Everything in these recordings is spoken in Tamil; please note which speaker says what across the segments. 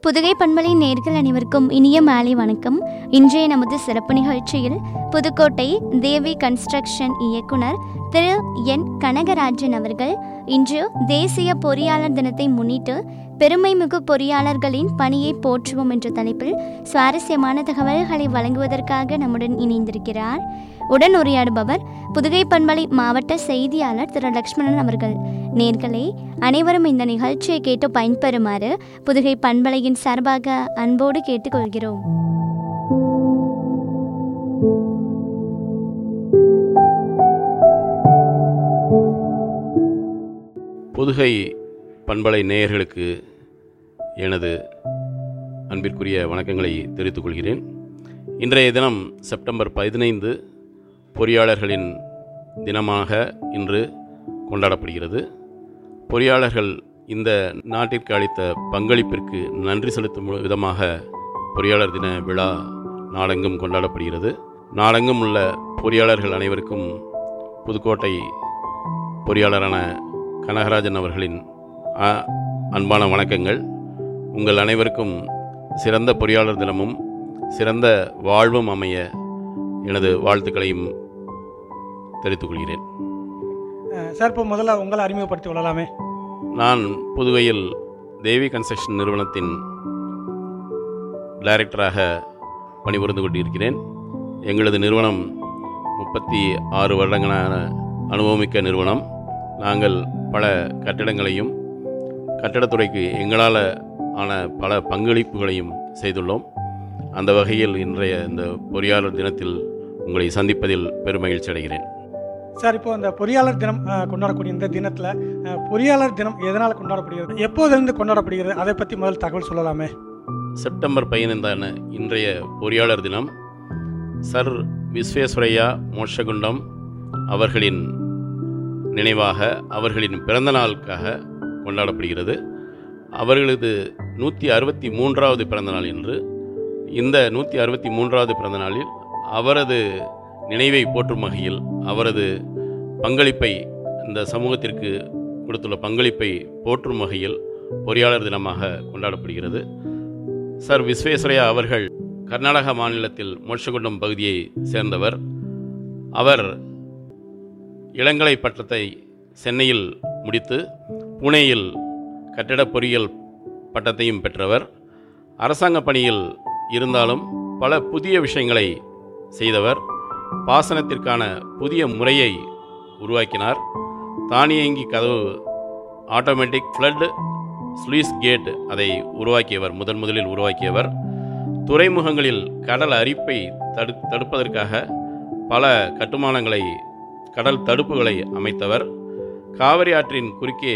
Speaker 1: புதுகை பண்பலை நேர்கள் அனைவருக்கும் இனிய மாலை வணக்கம் இன்றைய நமது சிறப்பு நிகழ்ச்சியில் புதுக்கோட்டை தேவி கன்ஸ்ட்ரக்ஷன் இயக்குனர் திரு என் கனகராஜன் அவர்கள் இன்று தேசிய பொறியாளர் தினத்தை முன்னிட்டு பெருமைமிகு பொறியாளர்களின் பணியை போற்றுவோம் என்ற தலைப்பில் சுவாரஸ்யமான தகவல்களை வழங்குவதற்காக நம்முடன் இணைந்திருக்கிறார் உடன் உரையாடுபவர் புதுகை பண்பலை மாவட்ட செய்தியாளர் திரு லக்ஷ்மணன் அவர்கள் நேர்களே அனைவரும் இந்த நிகழ்ச்சியை கேட்டு பயன்பெறுமாறு புதுகை பண்பலையின் சார்பாக அன்போடு கேட்டுக்கொள்கிறோம்
Speaker 2: புதுகை பண்பலை நேயர்களுக்கு எனது அன்பிற்குரிய வணக்கங்களை தெரிவித்துக் கொள்கிறேன் இன்றைய தினம் செப்டம்பர் பதினைந்து பொறியாளர்களின் தினமாக இன்று கொண்டாடப்படுகிறது பொறியாளர்கள் இந்த நாட்டிற்கு அளித்த பங்களிப்பிற்கு நன்றி செலுத்தும் விதமாக பொறியாளர் தின விழா நாடெங்கும் கொண்டாடப்படுகிறது நாடெங்கும் உள்ள பொறியாளர்கள் அனைவருக்கும் புதுக்கோட்டை பொறியாளரான கனகராஜன் அவர்களின் அ- அன்பான வணக்கங்கள் உங்கள் அனைவருக்கும் சிறந்த பொறியாளர் தினமும் சிறந்த வாழ்வும் அமைய எனது வாழ்த்துக்களையும் தெரிவித்துக் கொள்கிறேன்
Speaker 3: அஹ் சார் இப்போ முதல்ல உங்களை அறிமுகப்படுத்தி கொள்ளலாமே
Speaker 2: நான் புதுவையில் தேவி கன்ஸ்ட்ரக்ஷன் நிறுவனத்தின் டைரக்டராக பணிபுரிந்து கொண்டிருக்கிறேன் எங்களது நிறுவனம் முப்பத்தி ஆறு வருடங்களான அனுபவமிக்க நிறுவனம் நாங்கள் பல கட்டிடங்களையும் கட்டிடத்துறைக்கு எங்களால் ஆன பல பங்களிப்புகளையும் செய்துள்ளோம் அந்த வகையில் இன்றைய இந்த பொறியாளர் தினத்தில் உங்களை சந்திப்பதில் பெருமகிழ்ச்சி அடைகிறேன்
Speaker 3: சார் இப்போ இந்த பொறியாளர் தினம் அஹ், கொண்டாடக்கூடிய இந்த தினத்தில் பொறியாளர் தினம் எதனால் கொண்டாடப்படுகிறது எப்போதிலிருந்து கொண்டாடப்படுகிறது அதை பற்றி முதல் தகவல் சொல்லலாமே
Speaker 2: செப்டம்பர் பதினைந்தான இன்றைய பொறியாளர் தினம் சர் விஸ்வேஸ்வரையா மோட்சகுண்டம் அவர்களின் நினைவாக அவர்களின் பிறந்த நாளுக்காக கொண்டாடப்படுகிறது அவர்களது நூற்றி அறுபத்தி மூன்றாவது பிறந்த நாள் என்று இந்த நூற்றி அறுபத்தி மூன்றாவது பிறந்த நாளில் அவரது நினைவை போற்றும் வகையில் அவரது பங்களிப்பை இந்த சமூகத்திற்கு கொடுத்துள்ள பங்களிப்பை போற்றும் வகையில் பொறியாளர் தினமாக கொண்டாடப்படுகிறது சர் விஸ்வேஸ்வரையா அவர்கள் கர்நாடக மாநிலத்தில் மோட்சகுண்டம் பகுதியை சேர்ந்தவர் அவர் இளங்கலை பட்டத்தை சென்னையில் முடித்து புனேயில் கட்டிடப் பொறியியல் பட்டத்தையும் பெற்றவர் அரசாங்க பணியில் இருந்தாலும் பல புதிய விஷயங்களை செய்தவர் பாசனத்திற்கான புதிய முறையை உருவாக்கினார் தானியங்கி கதவு ஆட்டோமேட்டிக் ஃப்ளட் ஸ்லூயிஸ் கேட் அதை உருவாக்கியவர் முதன் முதலில் உருவாக்கியவர் துறைமுகங்களில் கடல் அரிப்பை தடு தடுப்பதற்காக பல கட்டுமானங்களை கடல் தடுப்புகளை அமைத்தவர் காவிரி ஆற்றின் குறுக்கே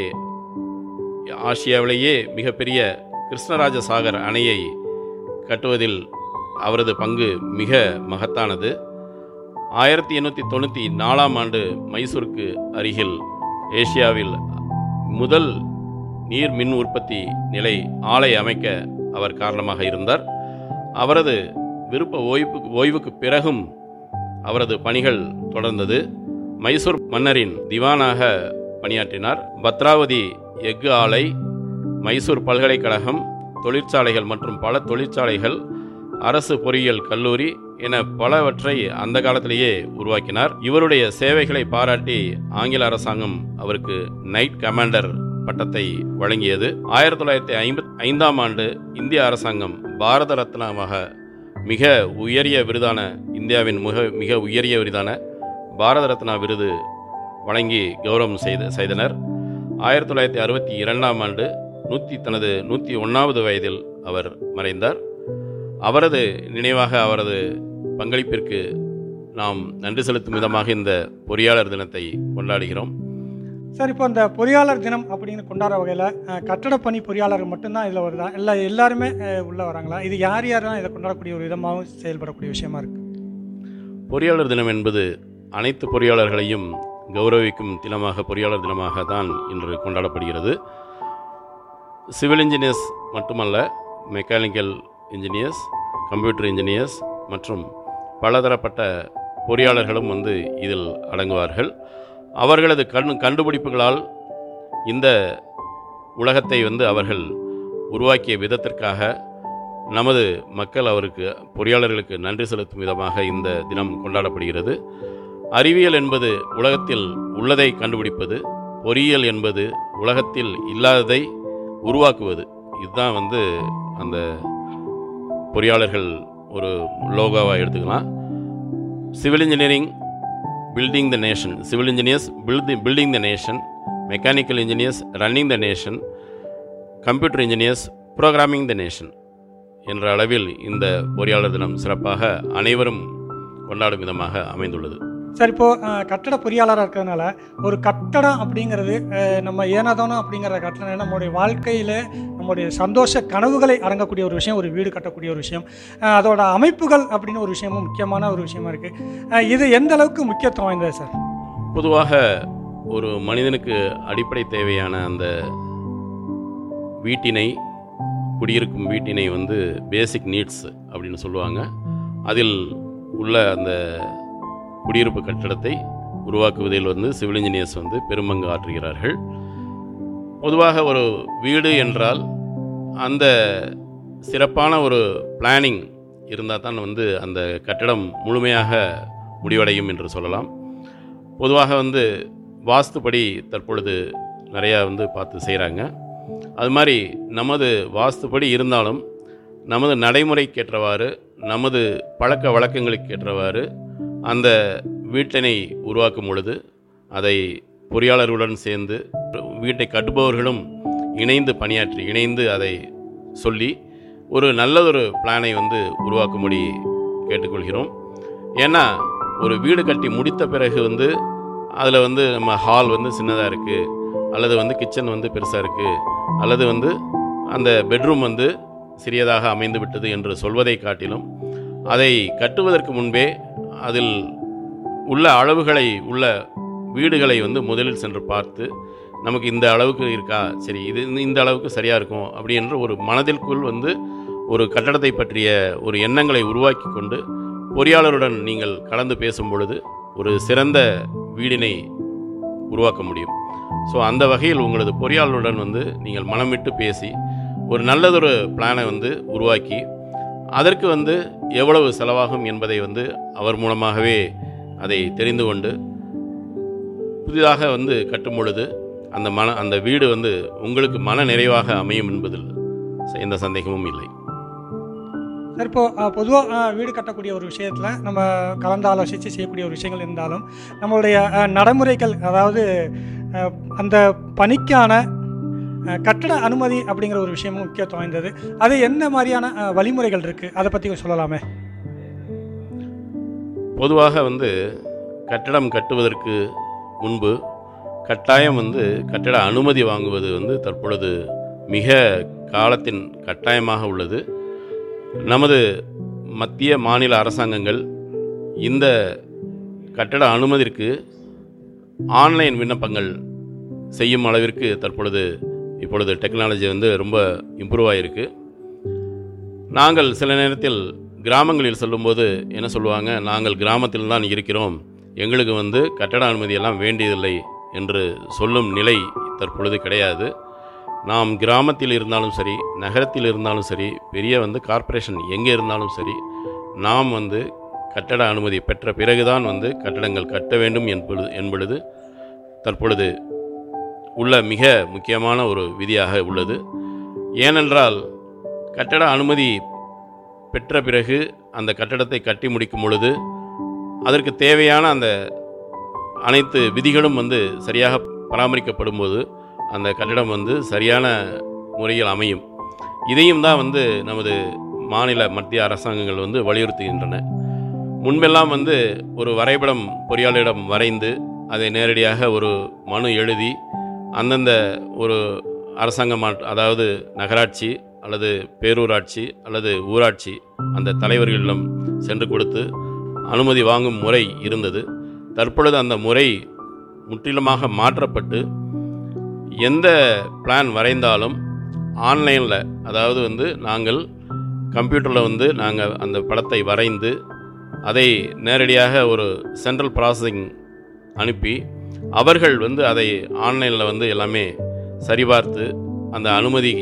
Speaker 2: ஆசியாவிலேயே மிகப்பெரிய கிருஷ்ணராஜ சாகர் அணையை கட்டுவதில் அவரது பங்கு மிக மகத்தானது ஆயிரத்தி எண்ணூற்றி தொண்ணூற்றி நாலாம் ஆண்டு மைசூருக்கு அருகில் ஏசியாவில் முதல் நீர் மின் உற்பத்தி நிலை ஆலை அமைக்க அவர் காரணமாக இருந்தார் அவரது விருப்ப ஓய்வு ஓய்வுக்கு பிறகும் அவரது பணிகள் தொடர்ந்தது மைசூர் மன்னரின் திவானாக பணியாற்றினார் பத்ராவதி எஃகு ஆலை மைசூர் பல்கலைக்கழகம் தொழிற்சாலைகள் மற்றும் பல தொழிற்சாலைகள் அரசு பொறியியல் கல்லூரி என பலவற்றை அந்த காலத்திலேயே உருவாக்கினார் இவருடைய சேவைகளை பாராட்டி ஆங்கில அரசாங்கம் அவருக்கு நைட் கமாண்டர் பட்டத்தை வழங்கியது ஆயிரத்தி தொள்ளாயிரத்தி ஐம்பத் ஐந்தாம் ஆண்டு இந்திய அரசாங்கம் பாரத ரத்னாவாக மிக உயரிய விருதான இந்தியாவின் மிக மிக உயரிய விருதான பாரத ரத்னா விருது வழங்கி கௌரவம் செய்த செய்தனர் ஆயிரத்தி தொள்ளாயிரத்தி அறுபத்தி இரண்டாம் ஆண்டு நூற்றி தனது நூற்றி ஒன்றாவது வயதில் அவர் மறைந்தார் அவரது நினைவாக அவரது பங்களிப்பிற்கு நாம் நன்றி செலுத்தும் விதமாக இந்த பொறியாளர் தினத்தை கொண்டாடுகிறோம்
Speaker 3: சார் இப்போ இந்த பொறியாளர் தினம் அப்படின்னு கொண்டாடுற வகையில் கட்டடப் பணி பொறியாளர் மட்டும்தான் இதில் வருதா இல்லை எல்லாருமே அஹ், உள்ள வராங்களா இது யார் யாரெல்லாம் இதை கொண்டாடக்கூடிய ஒரு விதமாகவும் செயல்படக்கூடிய விஷயமா இருக்கு
Speaker 2: பொறியாளர் தினம் என்பது அனைத்து பொறியாளர்களையும் கௌரவிக்கும் தினமாக பொறியாளர் தினமாக தான் இன்று கொண்டாடப்படுகிறது சிவில் இன்ஜினியர்ஸ் மட்டுமல்ல மெக்கானிக்கல் இன்ஜினியர்ஸ் கம்ப்யூட்டர் இன்ஜினியர்ஸ் மற்றும் பலதரப்பட்ட பொறியாளர்களும் வந்து இதில் அடங்குவார்கள் அவர்களது கண் கண்டுபிடிப்புகளால் இந்த உலகத்தை வந்து அவர்கள் உருவாக்கிய விதத்திற்காக நமது மக்கள் அவருக்கு பொறியாளர்களுக்கு நன்றி செலுத்தும் விதமாக இந்த தினம் கொண்டாடப்படுகிறது அறிவியல் என்பது உலகத்தில் உள்ளதை கண்டுபிடிப்பது பொறியியல் என்பது உலகத்தில் இல்லாததை உருவாக்குவது இதுதான் வந்து அந்த பொறியாளர்கள் ஒரு லோகோவாக எடுத்துக்கலாம் civil engineering building the nation civil engineers build building the nation mechanical engineers running the nation computer engineers programming the nation என்ற அளவில் இந்த பொறியாளர் தினம் சிறப்பாக அனைவரும் கொண்டாடும் விதமாக அமைந்துள்ளது
Speaker 3: சார் இப்போது கட்டட பொறியாளராக இருக்கிறதுனால ஒரு கட்டடம் அப்படிங்கிறது அஹ், நம்ம ஏனாதானோ அப்படிங்கிற கட்டடம் நம்மளுடைய வாழ்க்கையில் நம்முடைய சந்தோஷ கனவுகளை அடங்கக்கூடிய ஒரு விஷயம் ஒரு வீடு கட்டக்கூடிய ஒரு விஷயம் அஹ், அதோட அமைப்புகள் அப்படின்னு ஒரு விஷயமும் முக்கியமான ஒரு விஷயமா இருக்குது இது எந்த அளவுக்கு முக்கியத்துவம் வாய்ந்தது சார்
Speaker 2: பொதுவாக ஒரு மனிதனுக்கு அடிப்படை தேவையான அந்த வீட்டினை குடியிருக்கும் வீட்டினை வந்து பேசிக் நீட்ஸ் அப்படின்னு சொல்லுவாங்க அதில் உள்ள அந்த குடியிருப்பு கட்டடத்தை உருவாக்குவதில் வந்து சிவில் இன்ஜினியர்ஸ் வந்து பெரும்பங்கு ஆற்றுகிறார்கள் பொதுவாக ஒரு வீடு என்றால் அந்த சிறப்பான ஒரு பிளானிங் இருந்தால் தான் வந்து அந்த கட்டடம் முழுமையாக முடிவடையும் என்று சொல்லலாம் பொதுவாக வந்து வாஸ்துப்படி தற்பொழுது நிறையா வந்து பார்த்து செய்கிறாங்க அது மாதிரி நமது வாஸ்துப்படி இருந்தாலும் நமது நடைமுறைக்கேற்றவாறு நமது பழக்க வழக்கங்களுக்கு ஏற்றவாறு அந்த வீட்டினை உருவாக்கும் பொழுது அதை பொறியாளர்களுடன் சேர்ந்து வீட்டை கட்டுபவர்களும் இணைந்து பணியாற்றி இணைந்து அதை சொல்லி ஒரு நல்லதொரு பிளானை வந்து உருவாக்கும்படி கேட்டுக்கொள்கிறோம் ஏன்னா ஒரு வீடு கட்டி முடித்த பிறகு வந்து அதில் வந்து நம்ம ஹால் வந்து சின்னதாக இருக்குது அல்லது வந்து கிச்சன் வந்து பெருசாக இருக்குது அல்லது வந்து அந்த பெட்ரூம் வந்து சிறியதாக அமைந்து விட்டது என்று சொல்வதை காட்டிலும் அதை கட்டுவதற்கு முன்பே அதில் உள்ள அளவுகளை உள்ள வீடுகளை வந்து முதலில் சென்று பார்த்து நமக்கு இந்த அளவுக்கு இருக்கா சரி இது இந்த- இந்த அளவுக்கு சரியாக இருக்கும் அப்படி என்ற ஒரு மனதிற்குள் வந்து ஒரு கட்டடத்தை பற்றிய ஒரு எண்ணங்களை உருவாக்கி கொண்டு பொறியாளருடன் நீங்கள் கலந்து பேசும் பொழுது ஒரு சிறந்த வீடினை உருவாக்க முடியும் ஸோ அந்த வகையில் உங்களது பொறியாளருடன் வந்து நீங்கள் மனம் விட்டு பேசி ஒரு நல்லதொரு பிளானை வந்து உருவாக்கி அதற்கு வந்து எவ்வளவு செலவாகும் என்பதை வந்து அவர் மூலமாகவே அதை தெரிந்து கொண்டு புதிதாக வந்து கட்டும் பொழுது அந்த மன அந்த வீடு வந்து உங்களுக்கு மன நிறைவாக அமையும் என்பதில் எந்த சந்தேகமும் இல்லை
Speaker 3: சார் இப்போ பொதுவாக வீடு கட்டக்கூடிய ஒரு விஷயத்தில் நம்ம கலந்து ஆலோசித்து செய்யக்கூடிய ஒரு விஷயங்கள் இருந்தாலும் நம்மளுடைய அஹ், நடைமுறைகள் அதாவது அஹ், அந்த பணிக்கான அஹ், கட்டட அனுமதி அப்படிங்கிற ஒரு விஷயமும் முக்கியத்துவம் வாய்ந்தது அது என்ன மாதிரியான அஹ், வழிமுறைகள் இருக்குது அதை பற்றி சொல்லலாமே
Speaker 2: பொதுவாக வந்து கட்டடம் கட்டுவதற்கு முன்பு கட்டாயம் வந்து கட்டட அனுமதி வாங்குவது வந்து தற்பொழுது மிக காலத்தின் கட்டாயமாக உள்ளது நமது மத்திய மாநில அரசாங்கங்கள் இந்த கட்டட அனுமதிக்கு ஆன்லைன் விண்ணப்பங்கள் செய்யும் அளவிற்கு தற்பொழுது இப்பொழுது டெக்னாலஜி வந்து ரொம்ப இம்ப்ரூவ் ஆகிருக்கு நாங்கள் சில நேரத்தில் கிராமங்களில் சொல்லும்போது என்ன சொல்லுவாங்க நாங்கள் கிராமத்தில் தான் இருக்கிறோம் எங்களுக்கு வந்து கட்டட அனுமதி எல்லாம் வேண்டியதில்லை என்று சொல்லும் நிலை தற்பொழுது கிடையாது நாம் கிராமத்தில் இருந்தாலும் சரி நகரத்தில் இருந்தாலும் சரி பெரிய வந்து கார்ப்பரேஷன் எங்கே இருந்தாலும் சரி நாம் வந்து கட்டட அனுமதி பெற்ற பிறகுதான் வந்து கட்டடங்கள் கட்ட வேண்டும் என்பது என்பது தற்பொழுது உள்ள மிக முக்கியமான ஒரு விதியாக உள்ளது ஏனென்றால் கட்டட அனுமதி பெற்ற பிறகு அந்த கட்டடத்தை கட்டி முடிக்கும் பொழுது அதற்கு தேவையான அந்த அனைத்து விதிகளும் வந்து சரியாக பராமரிக்கப்படும் போது அந்த கட்டடம் வந்து சரியான முறையில் அமையும் இதையும் தான் வந்து நமது மாநில மத்திய அரசாங்கங்கள் வந்து வலியுறுத்துகின்றன முன்பெல்லாம் வந்து ஒரு வரைபடம் பொறியாளரிடம் வரைந்து அதை நேரடியாக ஒரு மனு எழுதி அந்தந்த ஒரு அரசாங்க மாட் அதாவது நகராட்சி அல்லது பேரூராட்சி அல்லது ஊராட்சி அந்த தலைவர்களிடம் சென்று கொடுத்து அனுமதி வாங்கும் முறை இருந்தது தற்பொழுது அந்த முறை முற்றிலுமாக மாற்றப்பட்டு எந்த பிளான் வரைந்தாலும் ஆன்லைனில் அதாவது வந்து நாங்கள் கம்ப்யூட்டரில் வந்து நாங்கள் அந்த படத்தை வரைந்து அதை நேரடியாக ஒரு சென்ட்ரல் ப்ராசஸிங் அனுப்பி அவர்கள் வந்து அதை ஆன்லைனில் வந்து எல்லாமே சரிபார்த்து அந்த அனுமதி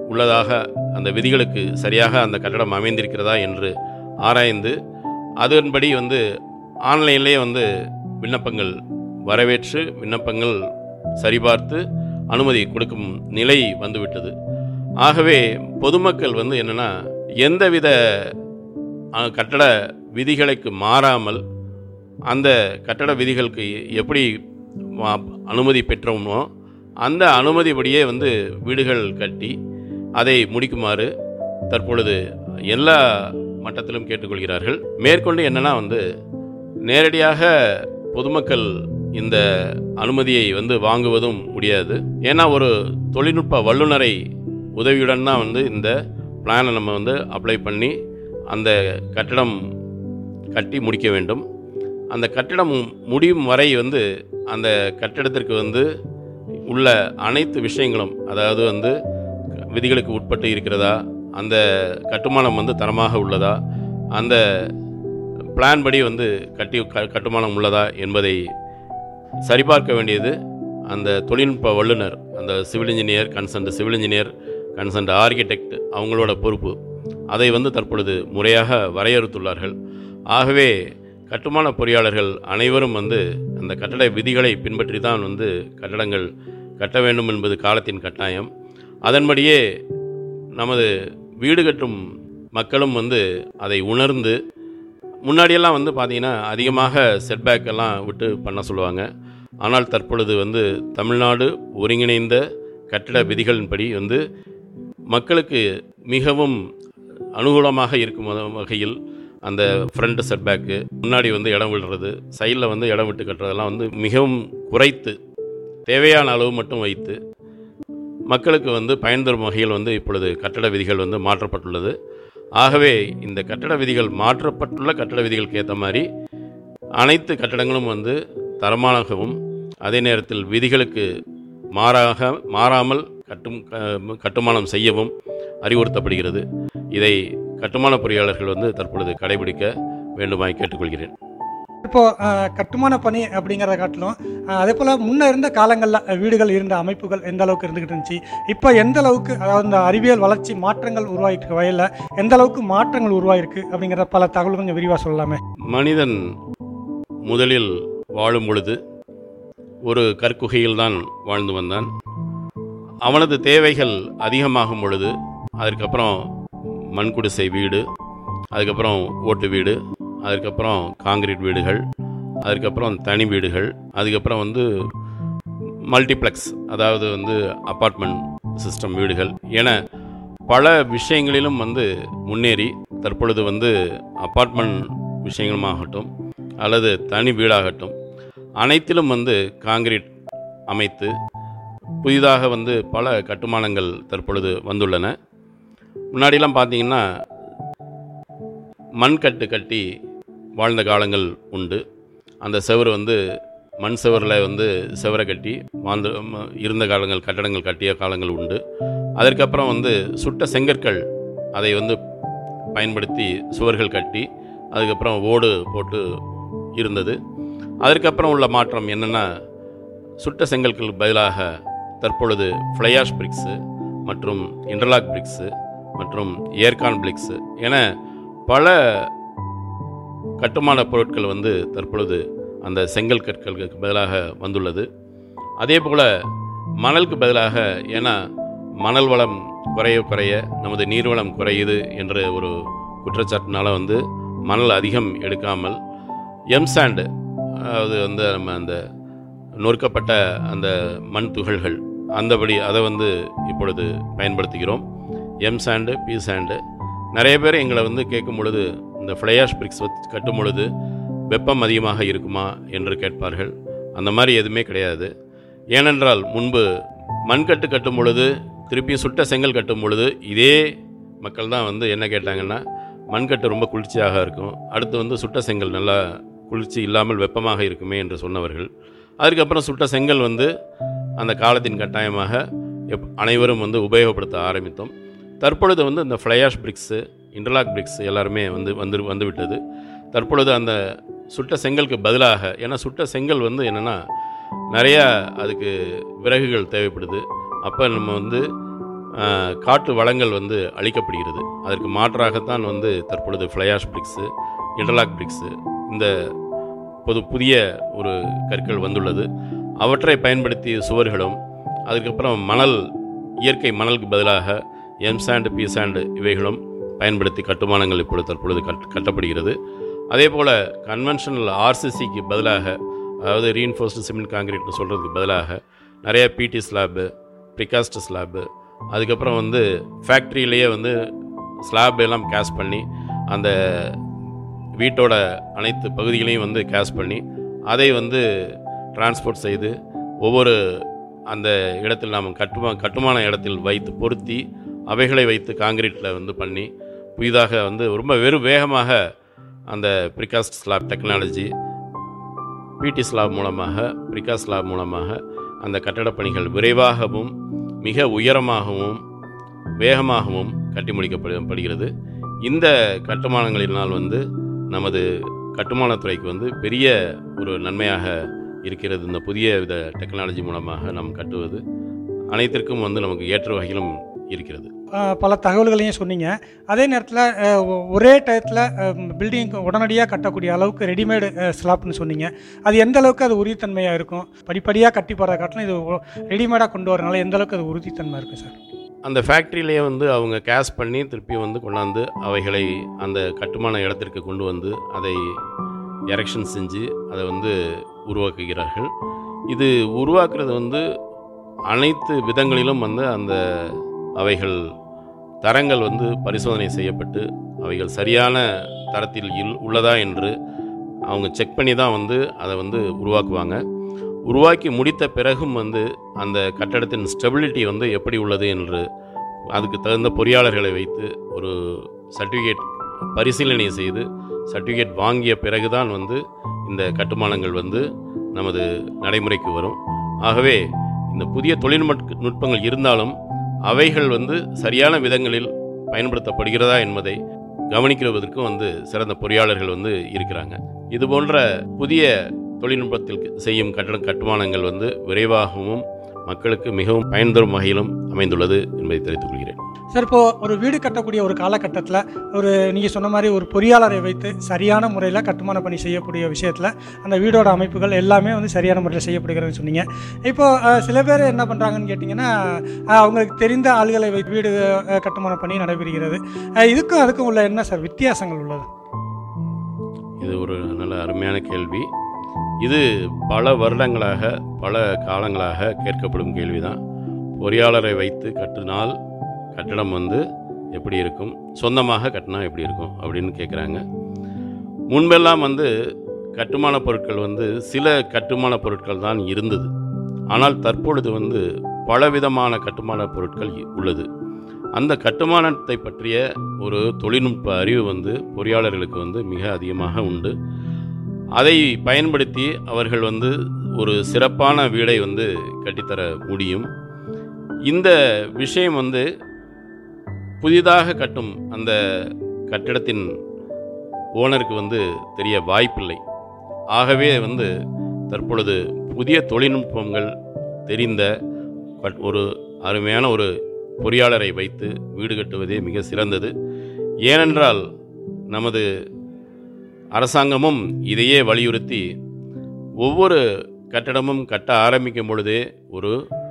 Speaker 2: உள்ளதாக அந்த விதிகளுக்கு சரியாக அந்த கட்டடம் அமைந்திருக்கிறதா என்று ஆராய்ந்து அதன்படி வந்து ஆன்லைன்லேயே வந்து விண்ணப்பங்கள் வரவேற்று விண்ணப்பங்கள் சரிபார்த்து அனுமதி கொடுக்கும் நிலை வந்துவிட்டது ஆகவே பொதுமக்கள் வந்து என்னென்னா எந்தவித அஹ், கட்டட விதிகளுக்கு மாறாமல் அந்த கட்டட விதிகளுக்கு எப்படி மா- அனுமதி பெற்றோமோ அந்த அனுமதிப்படியே வந்து வீடுகள் கட்டி அதை முடிக்குமாறு தற்பொழுது எல்லா மட்டத்திலும் கேட்டுக்கொள்கிறார்கள் மேற்கொண்டு என்னன்னா வந்து நேரடியாக பொதுமக்கள் இந்த அனுமதியை வந்து வாங்குவதும் முடியாது ஏன்னா ஒரு தொழில்நுட்ப வல்லுநரை உதவியுடன் தான் வந்து இந்த பிளானை நம்ம வந்து அப்ளை பண்ணி அந்த கட்டடம் கட்டி முடிக்க வேண்டும் அந்த கட்டிடம் முடியும் வரை வந்து அந்த கட்டிடத்திற்கு வந்து உள்ள அனைத்து விஷயங்களும் அதாவது வந்து விதிகளுக்கு உட்பட்டு இருக்கிறதா அந்த கட்டுமானம் வந்து தரமாக உள்ளதா அந்த பிளான் படி வந்து கட்டி க- கட்டுமானம் உள்ளதா என்பதை சரிபார்க்க வேண்டியது அந்த தொழில்நுட்ப வல்லுனர் அந்த civil engineer consultant civil engineer consultant architect அவங்களோட பொறுப்பு அதை வந்து தற்பொழுது முறையாக வரையறுத்துள்ளார்கள் ஆகவே கட்டுமான பொறியாளர்கள் அனைவரும் வந்து அந்த கட்டட விதிகளை பின்பற்றி தான் வந்து கட்டடங்கள் கட்ட வேண்டும் என்பது காலத்தின் கட்டாயம் அதன்படியே நமது வீடு கட்டும் மக்களும் வந்து அதை உணர்ந்து முன்னாடியெல்லாம் வந்து பார்த்திங்கன்னா அதிகமாக செட்பேக் எல்லாம் விட்டு பண்ண சொல்லுவாங்க ஆனால் தற்பொழுது வந்து தமிழ்நாடு ஒருங்கிணைந்த கட்டிட விதிகளின்படி வந்து மக்களுக்கு மிகவும் அனுகூலமாக இருக்கும் வ- வகையில் அந்த ஃப்ரண்ட் செட்பேக்கு முன்னாடி வந்து இடம் விடுறது சைடில் வந்து இடம் விட்டு கட்டுறதெல்லாம் வந்து மிகவும் குறைத்து தேவையான அளவு மட்டும் வைத்து மக்களுக்கு வந்து பயன் தரும் வகையில் வந்து இப்பொழுது கட்டட விதிகள் வந்து மாற்றப்பட்டுள்ளது ஆகவே இந்த கட்டட விதிகள் மாற்றப்பட்டுள்ள கட்டட விதிகளுக்கு ஏற்ற மாதிரி அனைத்து கட்டடங்களும் வந்து தரமானகவும் அதே நேரத்தில் விதிகளுக்கு மாறாக மாறாமல் கட்டும் க- கட்டுமானம் செய்யவும் அறிவுறுத்தப்படுகிறது இதை கட்டுமான பொறியாளர்கள் வந்து தற்பொழுது கடைபிடிக்க வேண்டுமாய் கேட்டுக்கொள்கிறேன்
Speaker 3: இப்போ அஹ், கட்டுமான பணி அப்படிங்கிறத காட்டிலும் அஹ், அதே போல் முன்ன இருந்த காலங்களில் வீடுகள் இருந்த அமைப்புகள் எந்த அளவுக்கு இருந்துகிட்டு இருந்துச்சு இப்போ எந்த அளவுக்கு அதாவது இந்த அறிவியல் வளர்ச்சி மாற்றங்கள் உருவாகிட்டு இருக்க வகையில் எந்த அளவுக்கு மாற்றங்கள் உருவாயிருக்கு அப்படிங்கிற பல தகவல் கொஞ்சம் விரிவாக சொல்லலாமே
Speaker 2: மனிதன் முதலில் வாழும் பொழுது ஒரு கற்குகையில்தான் வாழ்ந்து வந்தான் அவனது தேவைகள் அதிகமாகும் பொழுது அதுக்கப்புறம் மண்குடிசை வீடு அதுக்கப்புறம் ஓட்டு வீடு அதுக்கப்புறம் காங்கிரீட் வீடுகள் அதுக்கப்புறம் தனி வீடுகள் அதுக்கப்புறம் வந்து மல்டிப்ளெக்ஸ் அதாவது வந்து அப்பார்ட்மெண்ட் சிஸ்டம் வீடுகள் என பல விஷயங்களிலும் வந்து முன்னேறி தற்பொழுது வந்து அப்பார்ட்மெண்ட் விஷயங்களுமாகட்டும் அல்லது தனி வீடாகட்டும் அனைத்திலும் வந்து காங்கிரீட் அமைத்து புதிதாக வந்து பல கட்டுமானங்கள் தற்பொழுது வந்துள்ளன முன்னாடிலாம் பார்த்தீங்கன்னா மண் கட்டு கட்டி வாழ்ந்த காலங்கள் உண்டு அந்த செவுரு வந்து மண் செவரில் வந்து செவரை கட்டி வாழ்ந்து ம- இருந்த காலங்கள் கட்டடங்கள் கட்டிய காலங்கள் உண்டு அதற்கப்புறம் வந்து சுட்ட செங்கற்கள் அதை வந்து பயன்படுத்தி சுவர்கள் கட்டி அதுக்கப்புறம் ஓடு போட்டு இருந்தது அதற்கப்புறம் உள்ள மாற்றம் என்னென்னா சுட்ட செங்கற்களுக்கு பதிலாக தற்பொழுது ஃப்ளையாஷ் பிரிக்ஸு மற்றும் இன்டர்லாக் பிரிக்ஸு மற்றும் ஏர்கான் பிரிக்ஸு என பல கட்டுமான பொருட்கள் வந்து தற்பொழுது அந்த செங்கல் கற்களுக்கு பதிலாக வந்துள்ளது அதே போல் மணலுக்கு பதிலாக ஏன்னா மணல் வளம் குறைய குறைய நமது நீர்வளம் குறையுது என்ற ஒரு குற்றச்சாட்டினால வந்து மணல் அதிகம் எடுக்காமல் எம்சாண்டு அதாவது வந்து நம்ம அந்த நொறுக்கப்பட்ட அந்த மண் துகள்கள் அந்தபடி அதை வந்து இப்பொழுது பயன்படுத்துகிறோம் எம் சாண்டு பி சாண்டு நிறைய பேர் எங்களை வந்து கேட்கும் பொழுது இந்த ஃப்ளையாஷ் பிரிக்ஸ் வச்சு கட்டும் பொழுது வெப்பம் அதிகமாக இருக்குமா என்று கேட்பார்கள் அந்த மாதிரி எதுவுமே கிடையாது ஏனென்றால் முன்பு மண்கட்டு கட்டும் பொழுது திருப்பி சுட்ட செங்கல் கட்டும் பொழுது இதே மக்கள் தான் வந்து என்ன கேட்டாங்கன்னா மண்கட்டு ரொம்ப குளிர்ச்சியாக இருக்கும் அடுத்து வந்து சுட்ட செங்கல் நல்லா குளிர்ச்சி இல்லாமல் வெப்பமாக இருக்குமே என்று சொன்னவர்கள் அதுக்கப்புறம் சுட்ட செங்கல் வந்து அந்த காலத்தின் கட்டாயமாக எப் அனைவரும் வந்து உபயோகப்படுத்த ஆரம்பித்தோம் தற்பொழுது வந்து இந்த ஃப்ளையாஷ் பிரிக்ஸு இன்டர்லாக் பிரிக்ஸ் எல்லாருமே வந்து வந்து வந்து விட்டது தற்பொழுது அந்த சுட்ட செங்கலுக்கு பதிலாக ஏன்னா சுட்ட செங்கல் வந்து என்னென்னா நிறையா அதுக்கு விறகுகள் தேவைப்படுது அப்போ நம்ம வந்து அஹ், காட்டு வளங்கள் வந்து அழிக்கப்படுகிறது அதற்கு மாற்றாகத்தான் வந்து தற்பொழுது ஃப்ளையாஷ் பிரிக்ஸு இன்டர்லாக் பிரிக்ஸு இந்த பொது புதிய ஒரு கற்கள் வந்துள்ளது அவற்றை பயன்படுத்தி சுவர்களும் அதுக்கப்புறம் மணல் இயற்கை மணலுக்கு பதிலாக எம் சாண்டு பி சாண்டு இவைகளும் பயன்படுத்தி கட்டுமானங்கள் இப்பொழுது தற்பொழுது கட் கட்டப்படுகிறது அதே போல் கன்வென்ஷனல் ஆர்சிசிக்கு பதிலாக அதாவது ரீஇன்ஃபோர்ஸ்டு சிமெண்ட் காங்கிரீட்னு சொல்கிறதுக்கு பதிலாக நிறைய பிடி ஸ்லாப்பு ப்ரிகாஸ்ட் ஸ்லாப்பு அதுக்கப்புறம் வந்து ஃபேக்ட்ரியிலேயே வந்து ஸ்லாப் எல்லாம் கேஸ் பண்ணி அந்த வீட்டோட அனைத்து பகுதிகளையும் வந்து கேஸ் பண்ணி அதை வந்து டிரான்ஸ்போர்ட் செய்து ஒவ்வொரு அந்த இடத்தில் நாம் கட்டுமா கட்டுமான இடத்தில் வைத்து பொருத்தி அவைகளை வைத்து காங்கிரீட்டில் வந்து பண்ணி புதிதாக வந்து ரொம்ப வெறும் வேகமாக அந்த precast slab technology P T slab மூலமாக ப்ரிகாஸ்ட் ஸ்லாப் மூலமாக அந்த கட்டடப் பணிகள் விரைவாகவும் மிக உயரமாகவும் வேகமாகவும் கட்டி முடிக்கப்படுகிறது இந்த கட்டுமானங்களினால் வந்து நமது கட்டுமானத்துறைக்கு வந்து பெரிய ஒரு நன்மையாக இருக்கிறது இந்த புதிய வித டெக்னாலஜி மூலமாக நாம் கட்டுவது அனைத்திற்கும் வந்து நமக்கு ஏற்ற வகையிலும் இருக்கிறது
Speaker 3: அஹ், பல தகவல்களையும் சொன்னீங்க அதே நேரத்தில் ஒரே டயத்தில் பில்டிங் உடனடியாக கட்டக்கூடிய அளவுக்கு ரெடிமேடு ஸ்லாப்னு சொன்னீங்க அது எந்த அளவுக்கு அது உறுதித்தன்மையாக இருக்கும் படிப்படியாக கட்டி போகிற காட்டிலும் இது ரெடிமேடாக கொண்டு வரனால எந்த அளவுக்கு அது உறுதித்தன்மை இருக்கும் சார்
Speaker 2: அந்த ஃபேக்ட்ரியிலேயே வந்து அவங்க கேஸ் பண்ணி திருப்பி வந்து கொண்டாந்து அவைகளை அந்த கட்டுமான இடத்திற்கு கொண்டு வந்து அதை எரெக்ஷன் செஞ்சு அதை வந்து உருவாக்குகிறார்கள் இது உருவாக்குறது வந்து அனைத்து விதங்களிலும் வந்து அந்த அவைகள் தரங்கள் வந்து பரிசோதனை செய்யப்பட்டு அவைகள் சரியான தரத்தில் இல் உள்ளதா என்று அவங்க செக் பண்ணி தான் வந்து அதை வந்து உருவாக்குவாங்க உருவாக்கி முடித்த பிறகும் வந்து அந்த கட்டடத்தின் ஸ்டெபிலிட்டி வந்து எப்படி உள்ளது என்று அதுக்கு தகுந்த பொறியாளர்களை வைத்து ஒரு சர்டிஃபிகேட் பரிசீலனை செய்து சர்டிஃபிகேட் வாங்கிய பிறகுதான் வந்து இந்த கட்டுமானங்கள் வந்து நமது நடைமுறைக்கு வரும் ஆகவே இந்த புதிய தொழில்நுட்ப நுட்பங்கள் இருந்தாலும் அவைகள் வந்து சரியான விதங்களில் பயன்படுத்தப்படுகிறதா என்பதை கவனிக்கிறதற்கும் வந்து சிறந்த பொறியாளர்கள் வந்து இருக்கிறாங்க இது போன்ற புதிய தொழில்நுட்பத்தில் செய்யும் கட்டட கட்டுமானங்கள் வந்து விரைவாகவும் மக்களுக்கு மிகவும் பயன் தரும் வகையிலும் அமைந்துள்ளது என்பதை தெரிவித்துக் கொள்கிறேன்
Speaker 3: சார் இப்போ ஒரு வீடு கட்டக்கூடிய ஒரு காலகட்டத்தில் ஒரு நீங்கள் சொன்ன மாதிரி ஒரு பொறியாளரை வைத்து சரியான முறையில் கட்டுமான பணி செய்யக்கூடிய விஷயத்தில் அந்த வீடோட அமைப்புகள் எல்லாமே வந்து சரியான முறையில் செய்யப்படுகிறதுன்னு சொன்னீங்க இப்போ அஹ், சில பேர் என்ன பண்ணுறாங்கன்னு கேட்டிங்கன்னா அஹ், அவங்களுக்கு தெரிந்த ஆள்களை வைத்து வீடு அஹ், கட்டுமான பணி நடைபெறுகிறது அஹ், இதுக்கும் அதுக்கும் உள்ள என்ன சார் வித்தியாசங்கள் உள்ளது
Speaker 2: இது ஒரு நல்ல அருமையான கேள்வி இது பல வருடங்களாக பல காலங்களாக கேட்கப்படும் கேள்விதான் பொறியாளரை வைத்து கட்டினால் கட்டடம் வந்து எப்படி இருக்கும் சொந்தமாக கட்டினா எப்படி இருக்கும் அப்படின்னு கேட்குறாங்க முன்பெல்லாம் வந்து கட்டுமான பொருட்கள் வந்து சில கட்டுமான பொருட்கள் தான் இருந்தது ஆனால் தற்பொழுது வந்து பலவிதமான கட்டுமான பொருட்கள் இ- உள்ளது அந்த கட்டுமானத்தை பற்றிய ஒரு தொழில்நுட்ப அறிவு வந்து பொறியாளர்களுக்கு வந்து மிக அதிகமாக உண்டு அதை பயன்படுத்தி அவர்கள் வந்து ஒரு சிறப்பான வீடை வந்து கட்டித்தர முடியும் இந்த விஷயம் வந்து புதிதாக கட்டும் அந்த கட்டிடத்தின் ஓனருக்கு வந்து தெரிய வாய்ப்பில்லை ஆகவே வந்து தற்பொழுது புதிய தொழில்நுட்பங்கள் தெரிந்த பட் ஒரு அருமையான ஒரு பொறியாளரை வைத்து வீடு கட்டுவதே மிக சிறந்தது ஏனென்றால் நமது அரசாங்கமும் இதையே வலியுறுத்தி ஒவ்வொரு கட்டடமும் கட்ட ஆரம்பிக்கும் பொழுதே ஒரு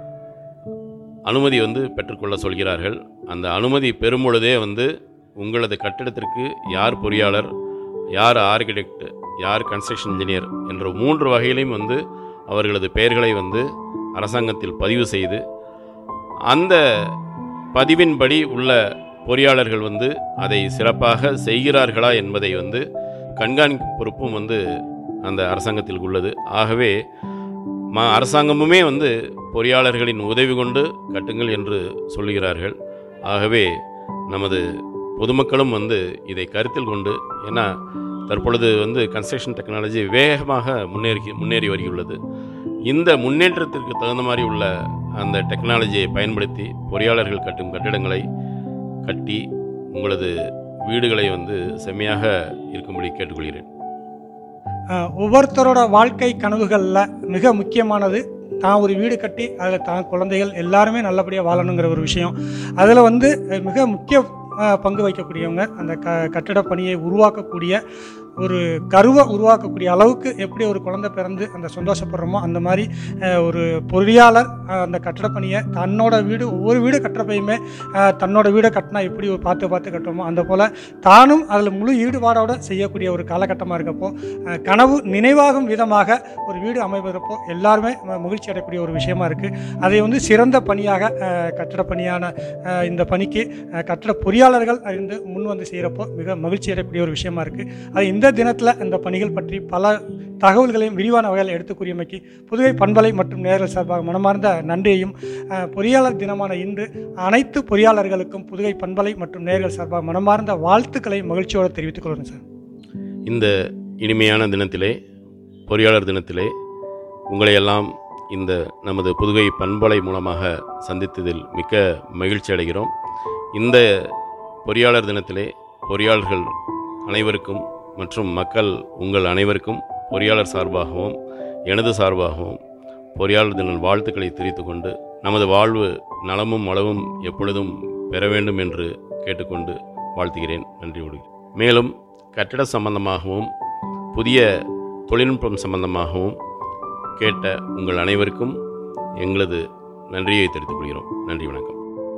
Speaker 2: அனுமதி வந்து பெற்றுக்கொள்ள சொல்கிறார்கள் அந்த அனுமதி பெறும் பொழுதே வந்து உங்களது கட்டிடத்திற்கு யார் பொறியாளர் யார் ஆர்கிடெக்ட் யார் கன்ஸ்ட்ரக்ஷன் இன்ஜினியர் என்ற மூன்று வகையிலையும் வந்து அவர்களது பெயர்களை வந்து அரசாங்கத்தில் பதிவு செய்து அந்த பதிவின்படி உள்ள பொறியாளர்கள் வந்து அதை சிறப்பாக செய்கிறார்களா என்பதை வந்து கண்காணிக்கும் பொறுப்பும் வந்து அந்த அரசாங்கத்தில் உள்ளது ஆகவே ம அரசாங்கமுமே வந்து பொறியாளர்களின் உதவி கொண்டு கட்டுங்கள் என்று சொல்லுகிறார்கள் ஆகவே நமது பொதுமக்களும் வந்து இதை கருத்தில் கொண்டு ஏன்னா தற்பொழுது வந்து கன்ஸ்ட்ரக்ஷன் டெக்னாலஜி வேகமாக முன்னேறி முன்னேறி வருகிறது இந்த முன்னேற்றத்திற்கு தகுந்த மாதிரி உள்ள அந்த டெக்னாலஜியை பயன்படுத்தி பொறியாளர்கள் கட்டும் கட்டிடங்களை கட்டி உங்களது வீடுகளை வந்து செம்மையாக இருக்கும்படி கேட்டுக்கொள்கிறேன்
Speaker 3: அஹ், ஒவ்வொருத்தரோட வாழ்க்கை கனவுகளில் மிக முக்கியமானது தான் ஒரு வீடு கட்டி அதில் தான் குழந்தைகள் எல்லாருமே நல்லபடியாக வாழணுங்கிற ஒரு விஷயம் அதில் வந்து அஹ், மிக முக்கிய அஹ், பங்கு வகிக்கக்கூடியவங்க அந்த க கட்டிட பணியை உருவாக்கக்கூடிய ஒரு கருவை உருவாக்கக்கூடிய அளவுக்கு எப்படி ஒரு குழந்தை பிறந்து அந்த சந்தோஷப்படுறோமோ அந்த மாதிரி அஹ், ஒரு பொறியாளர் அஹ், அந்த கட்டடப் பணியை தன்னோட வீடு ஒவ்வொரு வீடு கட்டுறப்பையுமே அஹ், தன்னோட வீடை கட்டினா எப்படி பார்த்து பார்த்து கட்டுறோமோ அந்த போல் தானும் அதில் முழு ஈடுபாடோட செய்யக்கூடிய ஒரு காலகட்டமாக இருக்கப்போ அஹ், கனவு நினைவாகும் விதமாக ஒரு வீடு அமைவதப்போ எல்லாருமே ம- மகிழ்ச்சி அடையக்கூடிய ஒரு விஷயமா இருக்குது அதை வந்து சிறந்த பணியாக அஹ், கட்டடப் பணியான அஹ், இந்த பணிக்கு அஹ், கட்டட பொறியாளர்கள் அறிந்து முன் வந்து செய்கிறப்போ மிக மகிழ்ச்சி அடையக்கூடிய ஒரு விஷயமா இருக்குது அது இந்த தினத்தில் இந்த பணிகள் பற்றி பல தகவல்களையும் விரிவான வகையில் எடுத்து கூறியமைக்கு புதுவை பண்பலை மற்றும் நேரல் சார்பாக மனமார்ந்த நன்றியையும் அஹ், பொறியாளர் தினமான இன்று அனைத்து பொறியாளர்களுக்கும் புதுவை பண்பலை மற்றும் நேர்கள் சார்பாக மனமார்ந்த வாழ்த்துக்களை மகிழ்ச்சியோடு தெரிவித்துக் கொள்கிறேன் சார்
Speaker 2: இந்த இனிமையான தினத்திலே பொறியாளர் தினத்திலே உங்களையெல்லாம் இந்த நமது புதுகை பண்பலை மூலமாக சந்தித்ததில் மிக்க மகிழ்ச்சி அடைகிறோம் இந்த பொறியாளர் தினத்திலே பொறியாளர்கள் அனைவருக்கும் மற்றும் மக்கள் உங்கள் அனைவருக்கும் பொறியாளர் சார்பாகவும் எனது சார்பாகவும் பொறியாளர் தின வாழ்த்துக்களை தெரிவித்துக் கொண்டு நமது வாழ்வு நலமும் வளமும் எப்பொழுதும் பெற வேண்டும் என்று கேட்டுக்கொண்டு வாழ்த்துகிறேன் நன்றி விடுகிறேன் மேலும் கட்டிட சம்பந்தமாகவும் புதிய தொழில்நுட்பம் சம்பந்தமாகவும் கேட்ட உங்கள் அனைவருக்கும் எங்களது நன்றியை தெரிவித்துக் கொள்கிறோம் நன்றி வணக்கம்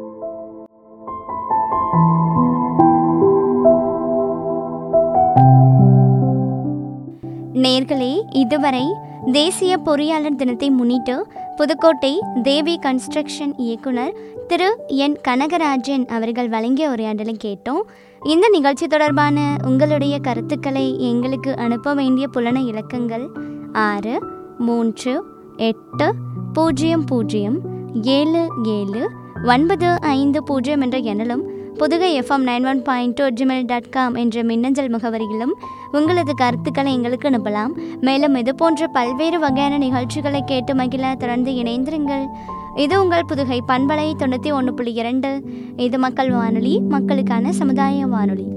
Speaker 1: நேர்களே இதுவரை தேசிய பொறியாளர் தினத்தை முன்னிட்டு புதுக்கோட்டை தேவி கன்ஸ்ட்ரக்ஷன் இயக்குனர் திரு என் கனகராஜன் அவர்கள் வழங்கிய உரையாடலை கேட்டோம் இந்த நிகழ்ச்சி தொடர்பான உங்களுடைய கருத்துக்களை எங்களுக்கு அனுப்ப வேண்டிய புலன இலக்கங்கள் ஆறு மூன்று எட்டு பூஜ்ஜியம் பூஜ்ஜியம் ஏழு ஏழு ஒன்பது ஐந்து பூஜ்ஜியம் என்ற எண்ணிலும் Pudugai F M nine one point two Gmail dot com என்ற மின்னஞ்சல் முகவரியிலும் உங்களது கருத்துக்களை எங்களுக்கு அனுப்பலாம் மேலும் இது போன்ற பல்வேறு வகையான நிகழ்ச்சிகளை கேட்டு மகிழ தொடர்ந்து இணைந்திருங்கள் இது உங்கள் புதுகை பண்பலை தொண்ணூற்றி ஒன்று புள்ளி இரண்டு இது மக்கள் வானொலி மக்களுக்கான சமுதாய வானொலி